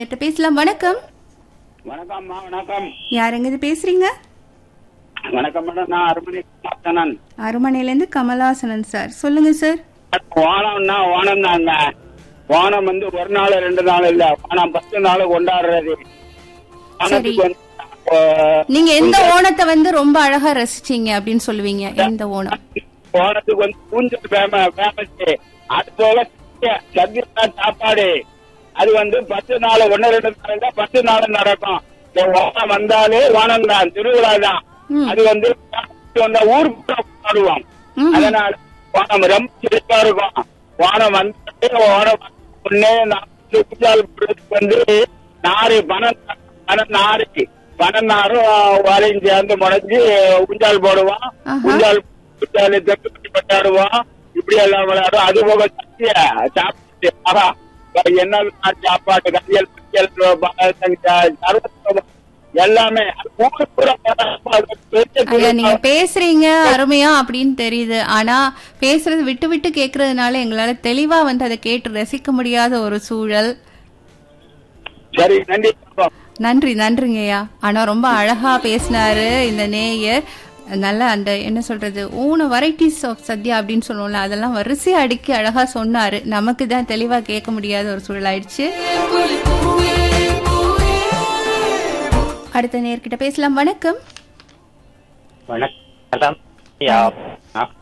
கிட்ட பேசலாம் வணக்கம் வணக்கம்மா வணக்கம் யாருங்க இது பேசுறீங்க வணக்கம் மேடம் நான் அருமணி கண்ணன் அருமனையிலேருந்து கமலாசனன் சார் சொல்லுங்க சார் ஓணம்னா ஓணம் தாங்க ஓணம் வந்து ஒரு நாள் ரெண்டு நாள் இல்ல ஓணம் பத்து நாள் கொண்டாடுறது ஓணத்துக்கு வந்து அஹ், நீங்க எந்த ஓணத்தை வந்து ரொம்ப அழகா ரசிச்சீங்க அப்படின்னு சொல்லுவீங்க எந்த ஓணம் ஓணத்துக்கு வந்து ஊஞ்சல் ஃபேமஸ் அது போல சத்யா சத்யா சாப்பாடு அது வந்து பத்து நாள் ஒன்னு ரெண்டு நாள் இல்ல பத்து நாள் நடக்கும் இந்த ஓணம் வந்தாலே ஓணம் தான் திருவிழா தான் ம். அது வந்து வந்தா ஊருக்கு கொண்டாடுவோம் ம். அதனால ஓணம் ரொம்ப சிறப்பா இருக்கும் ஓணம் வந்து ஓணம் முன்னே நாலு ஊஞ்சால் போடுறதுக்கு வந்து நாறு பணம் பணம் நாறு பணம் நாரும் வாழையும் சேர்ந்து முளைஞ்சு ஊஞ்சால் போடுவோம் ஆஹா. ஊஞ்சால் ஊஞ்சால் தெற்கு கட்டி கொண்டாடுவோம் இப்படி எல்லாம் விளையாடும் அது போக சத்திய சாப்பிட்டு ஆஹா, என்ன சாப்பாட்டு கரியல் பரியல் சர்வ எல்லாமே ஊரு பூரா அது பெரிய ஐயா நீங்க திருவிழா. பேசுறீங்க அருமையா அப்படின்னு தெரியுது ஆனா பேசுறது விட்டு விட்டு கேக்குறதுனால எங்களால தெளிவா வந்து அதை கேட்டு ரசிக்க முடியாத ஒரு சூழல் சரி நன்றி வணக்கம். நன்றி நன்றிங்கய்யா ஆனா ரொம்ப அழகா பேசினாரு இந்த நேயர் நல்ல அந்த என்ன சொல்றது ஊன வெரைட்டிஸ் ஆஃப் சத்யா அப்படின்னு சொல்லுவோம்ல அதெல்லாம் வரிசையா அடுக்கி அழகா சொன்னாரு நமக்கு தான் தெளிவா கேட்க முடியாத ஒரு சூழல் ஆயிடுச்சு அடுத்த நேர்கிட்ட பேசலாம் வணக்கம் வணக்கம் யா, நான்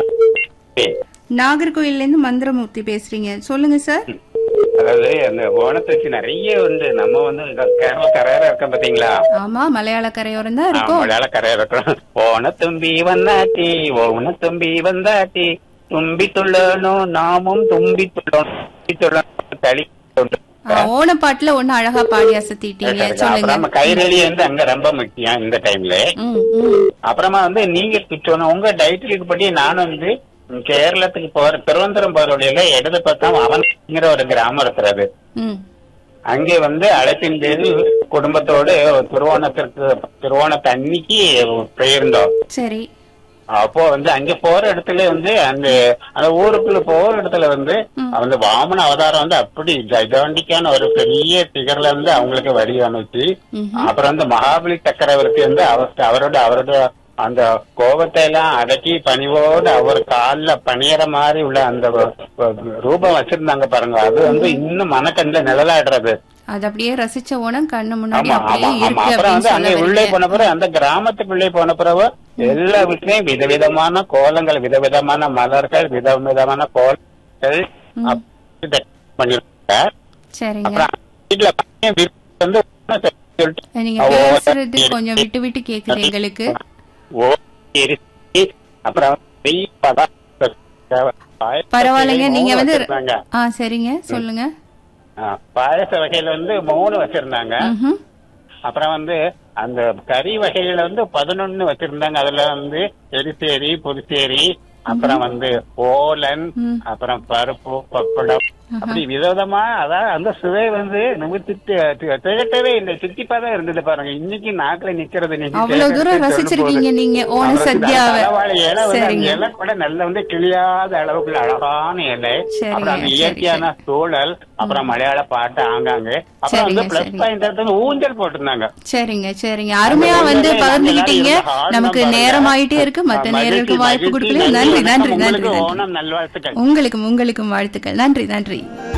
நாகர்கோயில்ல இருந்து மந்திரமூர்த்தி பேசுறீங்க சொல்லுங்க சார் அதாவது அந்த ஓணத்தை வச்சு நிறைய வந்து நம்ம வந்து இங்க கேரள கரையில இருக்கோம் பாத்தீங்களா ஆமா மலையாள கரையோரம் தான் ஆ, இருக்கும் மலையாள கரையில இருக்கிறோம் ஓணத்தும்பி வந்தாட்டி ஓணத்தும்பி வந்தாட்டி தும்பி துள்ளணும் நாமும் தும்பி துள்ளணும் தும்பி துள்ளணும் தளி ஆ, ஓணப்பாட்டுல ஒண்ணு அழகா பாடி அசத்திட்டீங்க அப்புறம் சொல்லுங்க நம்ம கைரளி வந்து அங்க ரொம்ப முக்கியம் இந்த டைம்ல ம், ம். அப்புறமா வந்து நீங்க சொன்ன உங்க டைட்டிலுக்கு படி நான் வந்து கேரளத்துக்கு போற திருவனந்தபுரம் போற வழியில இடது பக்கம் அவன்ங்கிற ஒரு கிராமம் இருக்கிறது ம் அங்கே வந்து அழைப்பின் பேரு குடும்பத்தோடு திருவோணத்திற்கு திருவோணத்து அன்னைக்கு போயிருந்தோம் சரி அப்போ வந்து அங்க போற இடத்துல வந்து அந்த அந்த ஊருக்குள்ள போற இடத்துல வந்து அந்த வாமன அவதாரம் வந்து அப்படி ஜைகாண்டிக்கான ஒரு பெரிய சிகர்ல இருந்து அவங்களுக்கு வரி அனுப்பிச்சு ம்ஹும். அப்புறம் வந்து மகாபலி சக்கரவர்த்தி வந்து அவர் அவரோட அவரோட அந்த கோபத்தை எல்லாம் அடக்கி பணிவோடு அவர் கால்ல பணியற மாதிரி உள்ள அந்த வ- வ- ரூபம் வச்சிருந்தாங்க பாருங்க அது வந்து இன்னும் மனக்கண்ல நிழலாடுறது அது அப்படியே ரசிச்ச ஓணம் கண்ணு முன்னாடி ஆமா அப்படியே ஆமா ஆமா இருக்கு அப்புறம் அப்படின்னு வந்து அங்க சொல்ல உள்ளே வரீங்க. போன பிறகு அந்த கிராமத்துக்குள்ளே போன பிறகு எல்லா வீட்லயும் விதவிதமான கோலங்கள் விதவிதமான மலர்கள் விதவிதமான கோலங்கள் அப்படி decorate பண்ணிருக்காங்க சரிங்க அப்புறம் வீட்டுல பையன் வீட்டுல வந்து ஒண்ணு சொல்லிட்டு நீங்க ஓ, பேசுறது கொஞ்சம் விட்டு விட்டு கேக்குது எங்களுக்கு ஓ எரிசி அப்புறம் நெய் பதார்த்தம் பரவாயில்லைங்க நீங்க வந்து வச்சிருந்தாங்க. ஆ சரிங்க சொல்லுங்க ஆ, பாயச வகையில வந்து மூணு வச்சிருந்தாங்க ம்ஹும். அப்புறம் வந்து அந்த கறி வகையில வந்து பதினொன்னு வச்சிருந்தாங்க அதுல வந்து எரிசேரி புதுச்சேரி அப்புறம் வந்து ஓலன் ம். அப்புறம் பருப்பு பப்படம் அப்படி விதவிதமா அதான் அந்த சுவை வந்து நம்ம திட்டு தி- திகட்டவே இல்லை சித்திப்பா தான் இருந்தது பாருங்க இன்னைக்கு நாக்குல நிக்கிறது நீங்க அவ்வளவு தூரம் கேட்கறதுக்கு ரசிச்சிருக்கீங்க சொல்லும் போது. நீங்க ஓண அப்புறம் சத்யாவை தலவாழை இலை வந்து அந்த சரிங்க இலை கூட நல்ல வந்து கிளியாத அளவுக்கு அழகான இலை சரிங்க, அப்புறம் அந்த சரி, இயற்கையான சூழல் அப்புறம் மலையாள பாட்டு ஆங்காங்க அப்புறம் வந்து சரிங்க, பிளஸ் சரிங்க. பாயிண்ட் எடுத்து ஊஞ்சல் போட்டிருந்தாங்க சரிங்க சரிங்க அருமையா அந்த வந்து ஊஞ்சல்ல பகிர்ந்துகிட்டீங்க எல்லாரும் இருந்து நமக்கு ஆடினா நேரம் பாருங்க. ஆயிட்டே இருக்கு மத்த மகிழ்ச்சி, நேயர்களுக்கு வாய்ப்பு மகிழ்ச்சி, கொடுக்கல நன்றி, நன்றி நன்றி வணக்கம். நன்றி உங்களுக்கு நன்றி ஓணம் நல்வாழ்த்துக்கள் உங்களுக்கும் உங்களுக்கும் வாழ்த்துக்கள் நன்றி நன்றி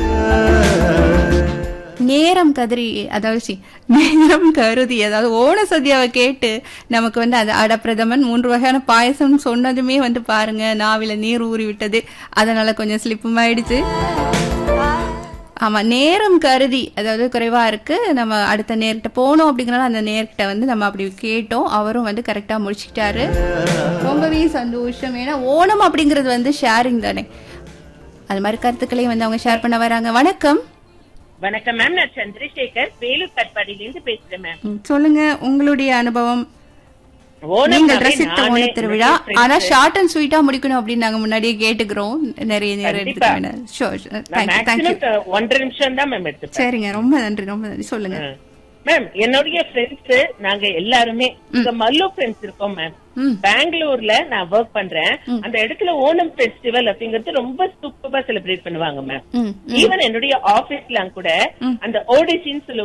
நேரம் கதறி அதாவது சி, நேரம் கருதி அதாவது ஓண சத்யாவை கேட்டு நமக்கு வந்து அது அடப்பிரதமன் மூன்று வகையான பாயசம் சொன்னதுமே வந்து பாருங்க நாவில நீர் ஊறி விட்டது அதனால கொஞ்சம் ஸ்லிப்பும் ஆயிடுச்சு ஆமா நேரம் கருதி அதாவது குறைவா இருக்கு நம்ம அடுத்த நேர்கிட்ட போனோம் அப்படிங்கறனால அந்த நேர்கிட்ட வந்து நம்ம அப்படி கேட்டோம் அவரும் வந்து கரெக்டா முடிச்சிட்டாரு ரொம்பவே சந்தோஷம் ஏன்னா ஓணம் அப்படிங்கிறது வந்து ஷேரிங் தானே அது மாதிரி கருத்துக்களையும் வந்து அவங்க ஷேர் பண்ண வராங்க வணக்கம் வணக்கம் மேம் நான் சந்திரசேகர் வேலூர் கட்பாடியிலிருந்து பேசுறேன் மேம் ம், சொல்லுங்க உங்களுடைய அனுபவம் ஓணம் நீங்கள் நாளே ரசித்த நானே ஓண திருவிழா என்னுடைய ஆனா friends- ஷார்ட் அண்ட் ஸ்வீட்டா முடிக்கணும் அப்படின்னு நாங்க முன்னாடியே கேட்டுக்கிறோம் நிறைய நேரம் கண்டிப்பா. எடுத்துக்க வேண்டாம் ஷோர் நான் தேங்க்யூ தேங்க்யூ மேக்ஸிமம் ஒன்றரை நிமிஷம் தான் மேம் எடுத்துப்பேன் சரிங்க ரொம்ப நன்றி ரொம்ப நன்றி சொல்லுங்க ம். மேம் என்னுடைய ஃப்ரெண்ட்ஸ் நாங்க எல்லாருமே இங்க மல்லு ஃப்ரெண்ட்ஸ் இருக்கோம் மேம் ம் பெங்களூர்ல நான் ஒர்க் பண்றேன் அந்த இடத்துல ஓணம் ஃபெஸ்டிவல் அப்படிங்கறது ரொம்ப சூப்பரா செலிப்ரேட் பண்ணுவாங்க மேம் ம் ஈவன் என்னுடைய ஆபீஸ்ல கூட அந்த ஓடிசின்னு